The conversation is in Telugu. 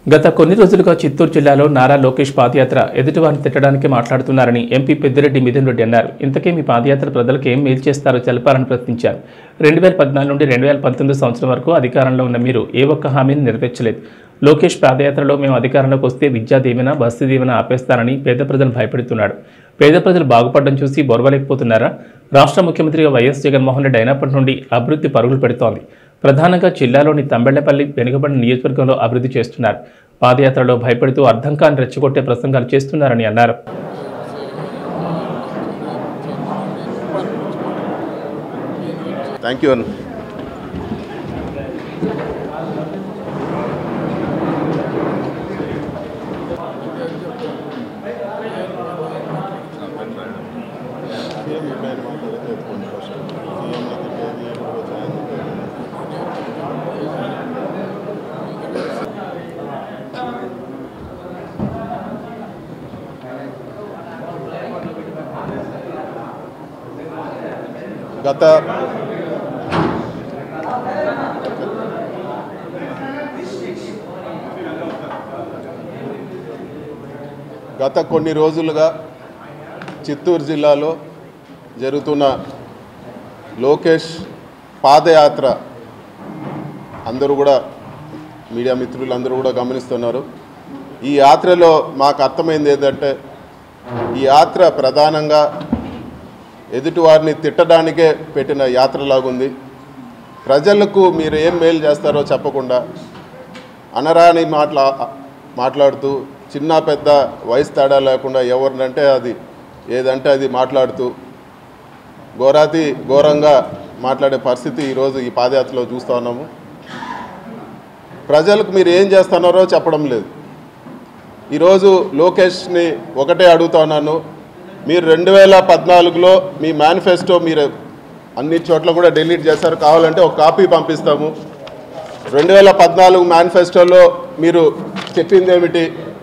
గత కొన్ని రోజులుగా చిత్తూరు జిల్లాలో నారా లోకేష్ పాదయాత్ర ఎదుటివారిని తిట్టడానికి మాట్లాడుతున్నారని ఎంపీ పెద్దిరెడ్డి మిథున్ రెడ్డి అన్నారు ఇంతకీ మీ పాదయాత్ర ప్రజలకు ఏం మేలు చేస్తారో తెలపాలని ప్రశ్నించారు రెండు వేల పద్నాలుగు నుండి రెండు వేల పంతొమ్మిది సంవత్సరం వరకు అధికారంలో ఉన్న మీరు ఏ ఒక్క హామీని నెరవేర్చలేదు లోకేష్ పాదయాత్రలో మేము అధికారంలోకి వస్తే విద్యా దీవెన బస్సు దీవెన ఆపేస్తానని పేద ప్రజలు భయపెడుతున్నాడు పేద ప్రజలు బాగుపడడం చూసి బొరవలేకపోతున్నారా రాష్ట్ర ముఖ్యమంత్రిగా వైఎస్ జగన్మోహన్ రెడ్డి అయినప్పటి నుండి అభివృద్ధి పరుగులు పెడుతోంది ప్రధానంగా జిల్లాలోని తంబెళ్లపల్లి వెనుకబడిన నియోజకవర్గంలో అభివృద్ధి చేస్తున్నారు పాదయాత్రలో భయపెడుతూ అర్థం కాని రెచ్చగొట్టే ప్రసంగాలు చేస్తున్నారని అన్నారు థ్యాంక్ యూ అన్న గత గత కొన్ని రోజులుగా చిత్తూరు జిల్లాలో జరుగుతున్న లోకేష్ పాదయాత్ర అందరూ కూడా మీడియా మిత్రులు అందరూ కూడా గమనిస్తున్నారు ఈ యాత్రలో మాకు అర్థమైంది ఏంటంటే ఈ యాత్ర ప్రధానంగా ఎదుటివారిని తిట్టడానికే పెట్టిన యాత్రలాగుంది ప్రజలకు మీరు ఏం మేలు చేస్తారో చెప్పకుండా అనరాని మాట్లా మాట్లాడుతూ చిన్న పెద్ద వయసు తేడా లేకుండా ఎవరినంటే అది ఏదంటే అది మాట్లాడుతూ ఘోరాతి ఘోరంగా మాట్లాడే పరిస్థితి ఈరోజు ఈ పాదయాత్రలో చూస్తూ ఉన్నాము ప్రజలకు మీరు ఏం చేస్తున్నారో చెప్పడం లేదు ఈరోజు లోకేష్ని ఒకటే అడుగుతున్నాను మీరు రెండు వేల పద్నాలుగులో మీ మేనిఫెస్టో మీరు అన్ని చోట్ల కూడా డిలీట్ చేశారు కావాలంటే ఒక కాపీ పంపిస్తాము రెండు వేల పద్నాలుగు మేనిఫెస్టోలో మీరు చెప్పింది ఏమిటి